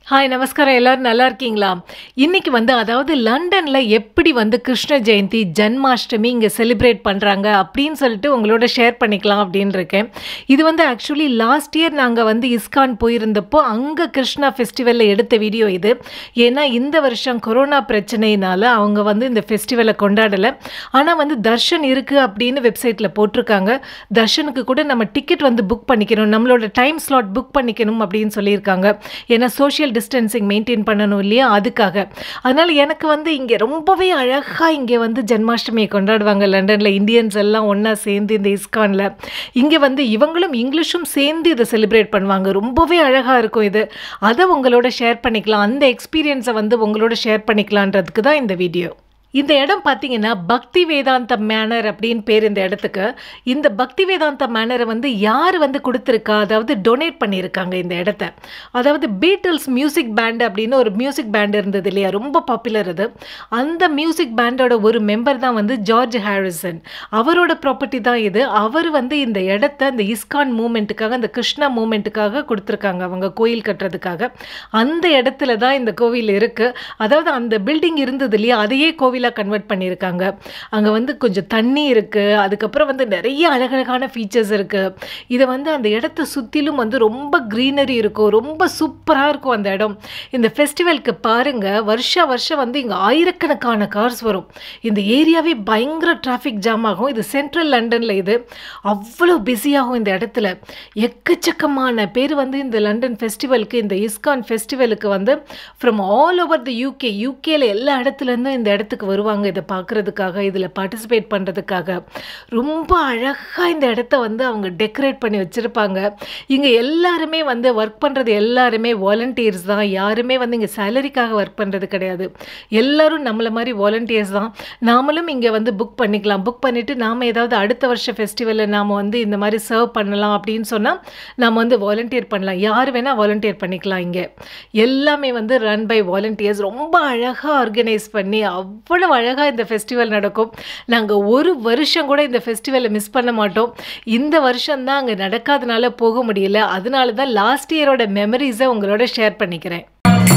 hi நமஸ்காரம் எல்லாரும் நல்லா இருக்கீங்களா இன்னைக்கு வந்து அதாவது லண்டனில் எப்படி வந்து கிருஷ்ண ஜெயந்தி ஜன்மாஷ்டமி இங்கே செலிப்ரேட் பண்ணுறாங்க அப்படின்னு சொல்லிட்டு உங்களோட ஷேர் பண்ணிக்கலாம் அப்படின்னு இருக்கேன் இது வந்து ஆக்சுவலி லாஸ்ட் இயர் நாங்கள் வந்து இஸ்கான் போயிருந்தப்போ அங்கே கிருஷ்ணா ஃபெஸ்டிவலில் எடுத்த வீடியோ இது ஏன்னா இந்த வருஷம் கொரோனா பிரச்சனையினால அவங்க வந்து இந்த ஃபெஸ்டிவலை கொண்டாடலை ஆனால் வந்து தர்ஷன் இருக்குது அப்படின்னு வெப்சைட்டில் போட்டிருக்காங்க தர்ஷனுக்கு கூட நம்ம டிக்கெட் வந்து புக் பண்ணிக்கணும் நம்மளோட டைம் ஸ்லாட் புக் பண்ணிக்கணும் அப்படின்னு சொல்லியிருக்காங்க ஏன்னா சோஷியல் டிஸ்டன்சிங் மெயின்டைன் பண்ணணும் இல்லையா அதுக்காக அதனால் எனக்கு வந்து இங்கே ரொம்பவே அழகாக இங்கே வந்து ஜென்மாஷ்டமியை கொண்டாடுவாங்க லண்டனில் இந்தியன்ஸ் எல்லாம் ஒன்றா சேர்ந்து இந்த இஸ்கானில் இங்கே வந்து இவங்களும் இங்கிலீஷும் சேர்ந்து இதை செலிப்ரேட் பண்ணுவாங்க ரொம்பவே அழகாக இருக்கும் இது அதை உங்களோட ஷேர் பண்ணிக்கலாம் அந்த எக்ஸ்பீரியன்ஸை வந்து உங்களோட ஷேர் பண்ணிக்கலான்றதுக்கு தான் இந்த வீடியோ இந்த இடம் பார்த்தீங்கன்னா பக்தி வேதாந்த மேனர் அப்படின்னு பேர் இந்த இடத்துக்கு இந்த பக்தி வேதாந்த மேனரை வந்து யார் வந்து கொடுத்துருக்கா அதாவது டொனேட் பண்ணியிருக்காங்க இந்த இடத்த அதாவது பீட்டில்ஸ் மியூசிக் பேண்ட் அப்படின்னு ஒரு மியூசிக் பேண்ட் இருந்தது இல்லையா ரொம்ப பாப்புலர் அது அந்த மியூசிக் பேண்டோட ஒரு மெம்பர் தான் வந்து ஜார்ஜ் ஹாரிசன் அவரோட ப்ராப்பர்ட்டி தான் இது அவர் வந்து இந்த இடத்த இந்த இஸ்கான் மூமெண்ட்டுக்காக இந்த கிருஷ்ணா மூமெண்ட்டுக்காக கொடுத்துருக்காங்க அவங்க கோயில் கட்டுறதுக்காக அந்த இடத்துல தான் இந்த கோவில் இருக்குது அதாவது அந்த பில்டிங் இருந்தது இல்லையா அதையே கோவிலாக கன்வெர்ட் பண்ணியிருக்காங்க அங்கே வந்து கொஞ்சம் தண்ணி இருக்குது அதுக்கப்புறம் வந்து நிறைய அழகழகான ஃபீச்சர்ஸ் இருக்குது இதை வந்து அந்த இடத்த சுற்றிலும் வந்து ரொம்ப க்ரீனரி இருக்கும் ரொம்ப சூப்பராக இருக்கும் அந்த இடம் இந்த ஃபெஸ்டிவலுக்கு பாருங்கள் வருஷா வருஷம் வந்து இங்கே ஆயிரக்கணக்கான கார்ஸ் வரும் இந்த ஏரியாவே பயங்கர டிராஃபிக் ஜாம் ஆகும் இது சென்ட்ரல் லண்டனில் இது அவ்வளோ பிஸியாகும் இந்த இடத்துல எக்கச்சக்கமான பேர் வந்து இந்த லண்டன் ஃபெஸ்டிவலுக்கு இந்த இஸ்கான் ஃபெஸ்டிவலுக்கு வந்து from all over the UK யூகேல எல்லா இடத்துலேருந்தும் இந்த இடத்துக்கு வருவாங்க இதை பார்க்குறதுக்காக இதில் பார்ட்டிசிபேட் பண்ணுறதுக்காக ரொம்ப அழகாக இந்த இடத்த வந்து அவங்க டெக்கரேட் பண்ணி வச்சுருப்பாங்க இங்கே எல்லாருமே வந்து ஒர்க் பண்ணுறது எல்லாருமே வாலண்டியர்ஸ் தான் யாருமே வந்து இங்கே சேலரிக்காக ஒர்க் பண்ணுறது கிடையாது எல்லாரும் நம்மளை மாதிரி வாலண்டியர்ஸ் தான் நாமளும் இங்கே வந்து புக் பண்ணிக்கலாம் புக் பண்ணிவிட்டு நாம் ஏதாவது அடுத்த வருஷம் ஃபெஸ்டிவலில் நாம் வந்து இந்த மாதிரி சர்வ் பண்ணலாம் அப்படின்னு சொன்னால் நம்ம வந்து வாலண்டியர் பண்ணலாம் யார் வேணால் வாலண்டியர் பண்ணிக்கலாம் இங்கே எல்லாமே வந்து ரன் பை வாலண்டியர்ஸ் ரொம்ப அழகாக ஆர்கனைஸ் பண்ணி அவ்வளோ அழகாக இந்த ஃபெஸ்டிவல் நடக்கும் நாங்கள் ஒரு வருஷம் கூட இந்த ஃபெஸ்டிவலை மிஸ் பண்ண மாட்டோம் இந்த வருஷம் தான் அங்கே நடக்காதனால போக முடியல அதனால தான் லாஸ்ட் இயரோட மெமரிஸை உங்களோட ஷேர் பண்ணிக்கிறேன்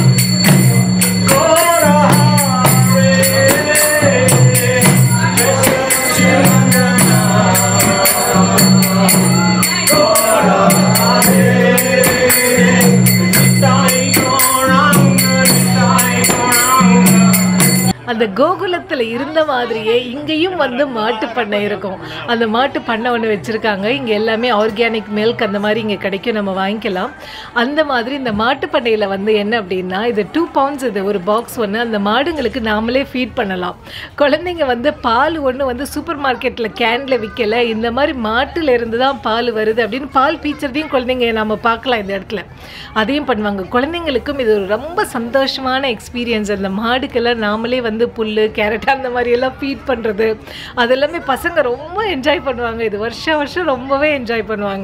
அந்த கோகுலத்தில் இருந்த மாதிரியே இங்கேயும் வந்து மாட்டு பண்ணை இருக்கும் அந்த மாட்டு பண்ணை ஒன்று வச்சுருக்காங்க இங்கே எல்லாமே ஆர்கானிக் மில்க் அந்த மாதிரி இங்கே கிடைக்கும் நம்ம வாங்கிக்கலாம் அந்த மாதிரி இந்த மாட்டு பண்ணையில் வந்து என்ன அப்படின்னா இது டூ பவுண்ட்ஸ் இது ஒரு பாக்ஸ் ஒன்று அந்த மாடுங்களுக்கு நாமளே ஃபீட் பண்ணலாம் குழந்தைங்க வந்து பால் ஒன்று வந்து சூப்பர் மார்க்கெட்டில் கேனில் விற்கலை இந்த மாதிரி மாட்டுல இருந்து தான் பால் வருது அப்படின்னு பால் பீச்சறதையும் குழந்தைங்க நம்ம பார்க்கலாம் இந்த இடத்துல அதையும் பண்ணுவாங்க குழந்தைங்களுக்கும் இது ஒரு ரொம்ப சந்தோஷமான எக்ஸ்பீரியன்ஸ் அந்த மாடுக்கெல்லாம் நாமளே வந்து புல் கேரட் அந்த மாதிரி எல்லாம் ஃபீட் பண்ணுறது அதெல்லாமே பசங்க ரொம்ப என்ஜாய் பண்ணுவாங்க இது வருஷம் வருஷம் ரொம்பவே என்ஜாய் பண்ணுவாங்க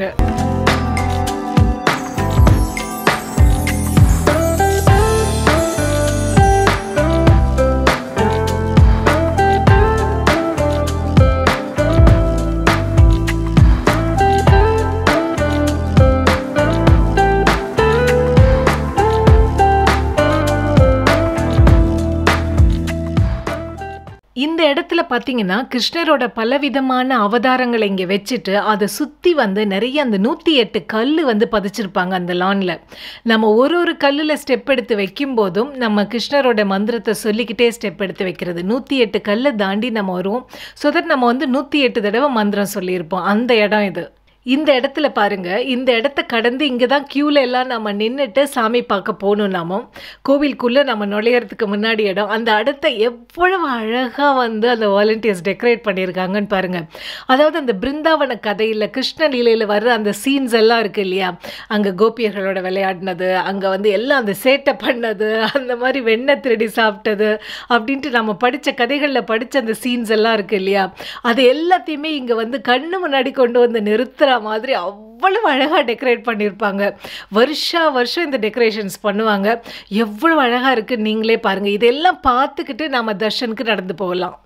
இந்த இடத்துல பார்த்தீங்கன்னா கிருஷ்ணரோட பலவிதமான அவதாரங்களை இங்கே வச்சுட்டு அதை சுற்றி வந்து நிறைய அந்த நூற்றி எட்டு கல் வந்து பதிச்சிருப்பாங்க அந்த லானில் நம்ம ஒரு ஒரு கல்லில் ஸ்டெப் எடுத்து வைக்கும்போதும் நம்ம கிருஷ்ணரோட மந்திரத்தை சொல்லிக்கிட்டே ஸ்டெப் எடுத்து வைக்கிறது நூற்றி எட்டு கல்லை தாண்டி நம்ம வருவோம் ஸோ தட் நம்ம வந்து நூற்றி எட்டு தடவை மந்திரம் சொல்லியிருப்போம் அந்த இடம் இது இந்த இடத்துல பாருங்க இந்த இடத்த கடந்து இங்கே தான் க்யூவில் எல்லாம் நம்ம நின்றுட்டு சாமி பார்க்க போகணும் நாம கோவிலுக்குள்ளே நம்ம நுழையிறதுக்கு முன்னாடி இடம் அந்த இடத்த எவ்வளவு அழகாக வந்து அந்த வாலண்டியர்ஸ் டெக்கரேட் பண்ணியிருக்காங்கன்னு பாருங்க அதாவது அந்த பிருந்தாவன கதையில் கிருஷ்ண லீலையில் வர்ற அந்த சீன்ஸ் எல்லாம் இருக்கு இல்லையா அங்கே கோபியர்களோட விளையாடினது அங்கே வந்து எல்லாம் அந்த சேட்டை பண்ணது அந்த மாதிரி வெண்ணெய் திருடி சாப்பிட்டது அப்படின்ட்டு நம்ம படித்த கதைகளில் படித்த அந்த சீன்ஸ் எல்லாம் இருக்கு இல்லையா அது எல்லாத்தையுமே இங்கே வந்து கண்ணு முன்னாடி கொண்டு வந்து நிறுத்துற மாதிரி அவ்வளவு அழகாக டெக்கரேட் பண்ணியிருப்பாங்க வருஷா வருஷம் இந்த டெக்கரேஷன்ஸ் பண்ணுவாங்க எவ்வளவு அழகாக இருக்குன்னு நீங்களே பாருங்கள் இதெல்லாம் பார்த்துக்கிட்டு நம்ம தர்ஷனுக்கு நடந்து போகலாம்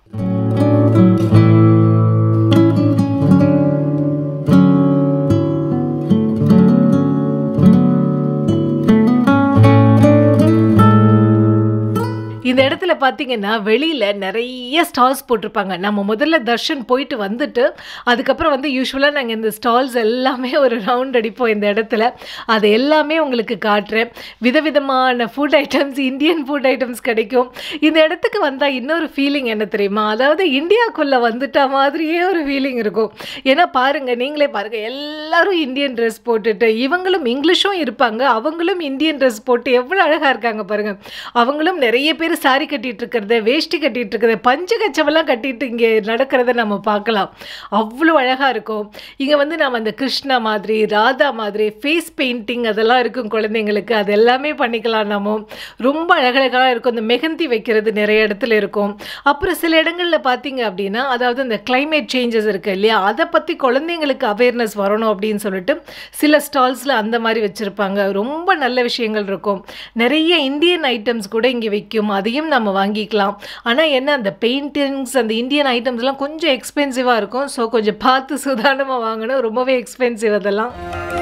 இடத்துல பார்த்தீங்கன்னா வெளியில் நிறைய ஸ்டால்ஸ் போட்டிருப்பாங்க நம்ம முதல்ல தர்ஷன் போயிட்டு வந்துட்டு அதுக்கப்புறம் வந்து யூஸ்வலாக நாங்கள் இந்த ஸ்டால்ஸ் எல்லாமே ஒரு ரவுண்ட் அடிப்போம் இந்த இடத்துல அது எல்லாமே உங்களுக்கு காட்டுறேன் விதவிதமான food items Indian food items கிடைக்கும் இந்த இடத்துக்கு வந்தால் இன்னொரு ஃபீலிங் என்ன தெரியுமா அதாவது இந்தியாக்குள்ளே வந்துட்ட மாதிரியே ஒரு ஃபீலிங் இருக்கும் ஏன்னா பாருங்கள் நீங்களே பாருங்கள் எல்லாரும் இந்தியன் ட்ரெஸ் போட்டுட்டு இவங்களும் இங்கிலீஷும் இருப்பாங்க அவங்களும் இந்தியன் ட்ரெஸ் போட்டு எவ்வளோ அழகாக இருக்காங்க பாருங்கள் அவங்களும் நிறைய பேர் சாரி கட்டிட்டு இருக்கிறத வேஷ்டி கட்டிட்டு இருக்கிறத பஞ்சு கச்சமெல்லாம் கட்டிட்டு இங்கே நடக்கிறத நம்ம பார்க்கலாம் அவ்வளோ அழகாக இருக்கும் இங்கே வந்து நம்ம அந்த கிருஷ்ணா மாதிரி ராதா மாதிரி ஃபேஸ் பெயிண்டிங் அதெல்லாம் இருக்கும் குழந்தைங்களுக்கு அது எல்லாமே பண்ணிக்கலாம் நம்ம ரொம்ப அழகழகாக இருக்கும் இந்த மெஹந்தி வைக்கிறது நிறைய இடத்துல இருக்கும் அப்புறம் சில இடங்களில் பார்த்தீங்க அப்படின்னா அதாவது இந்த climate சேஞ்சஸ் இருக்கு இல்லையா அதை பற்றி குழந்தைங்களுக்கு அவேர்னஸ் வரணும் அப்படின்னு சொல்லிட்டு சில ஸ்டால்ஸில் அந்த மாதிரி வச்சுருப்பாங்க ரொம்ப நல்ல விஷயங்கள் இருக்கும் நிறைய இந்தியன் ஐட்டம்ஸ் கூட இங்கே விற்கும் அதையும் நம்ம வாங்கிக்கலாம் ஆனால் என்ன அந்த பெயிண்டிங்ஸ் அந்த இந்தியன் ஐட்டம்ஸ்லாம் கொஞ்சம் எக்ஸ்பென்சிவாக இருக்கும் ஸோ கொஞ்சம் பார்த்து சுதாரணமாக வாங்கணும் ரொம்பவே எக்ஸ்பென்சிவ் அதெல்லாம்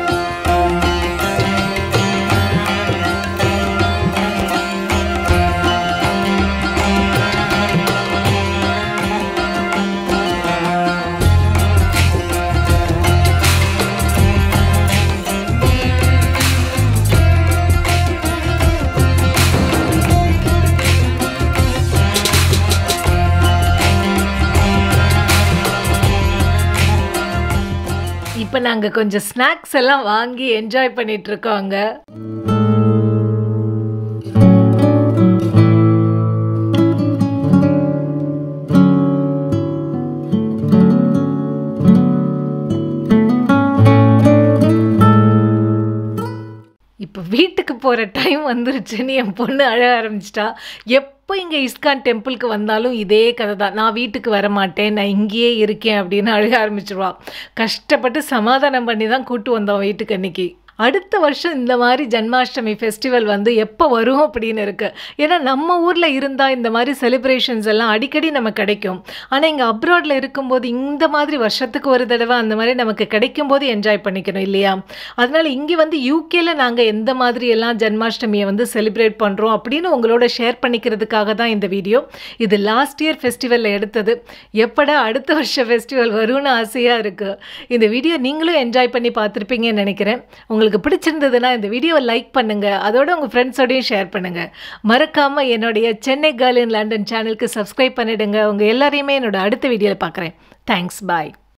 இப்போ நாங்கள் கொஞ்சம் ஸ்நாக்ஸ் எல்லாம் வாங்கி என்ஜாய் பண்ணிட்டு இருக்கோங்க இப்போ வீட்டுக்கு போகிற டைம் வந்துருச்சுன்னு என் பொண்ணு அழ ஆரம்பிச்சிட்டா எப்போ இங்கே இஸ்கான் டெம்பிளுக்கு வந்தாலும் இதே கதை தான் நான் வீட்டுக்கு வர மாட்டேன் நான் இங்கேயே இருக்கேன் அப்படின்னு அழுக ஆரம்பிச்சிருவா கஷ்டப்பட்டு சமாதானம் பண்ணி தான் கூட்டு வந்தோம் வீட்டுக்கு அன்னைக்கு அடுத்த வருஷம் இந்த மாதிரி ஜன்மாஷ்டமி ஃபெஸ்டிவல் வந்து எப்போ வரும் அப்படின்னு இருக்கு ஏன்னா நம்ம ஊரில் இருந்தால் இந்த மாதிரி செலிப்ரேஷன்ஸ் எல்லாம் அடிக்கடி நமக்கு கிடைக்கும் ஆனால் இங்கே அப்ராடில் இருக்கும்போது இந்த மாதிரி வருஷத்துக்கு ஒரு தடவை அந்த மாதிரி நமக்கு கிடைக்கும் போது என்ஜாய் பண்ணிக்கணும் இல்லையா அதனால இங்கே வந்து யூகேல நாங்கள் எந்த மாதிரி எல்லாம் ஜன்மாஷ்டமியை வந்து செலிப்ரேட் பண்ணுறோம் அப்படின்னு உங்களோட ஷேர் பண்ணிக்கிறதுக்காக தான் இந்த வீடியோ இது லாஸ்ட் இயர் ஃபெஸ்டிவலில் எடுத்தது எப்படா அடுத்த வருஷம் ஃபெஸ்டிவல் வரும்னு ஆசையாக இருக்குது இந்த வீடியோ நீங்களும் என்ஜாய் பண்ணி பார்த்துருப்பீங்கன்னு நினைக்கிறேன் உங்களுக்கு பிடிச்சிருந்ததுன்னா இந்த வீடியோவை லைக் பண்ணுங்கள் அதோட உங்கள் ஃப்ரெண்ட்ஸோடையும் ஷேர் பண்ணுங்கள் மறக்காமல் என்னுடைய சென்னை கேர்ள் இன் லண்டன் சேனலுக்கு சப்ஸ்கிரைப் பண்ணிடுங்க உங்கள் எல்லாரையுமே என்னோட அடுத்த வீடியோவில் பார்க்குறேன் தேங்க்ஸ் பாய்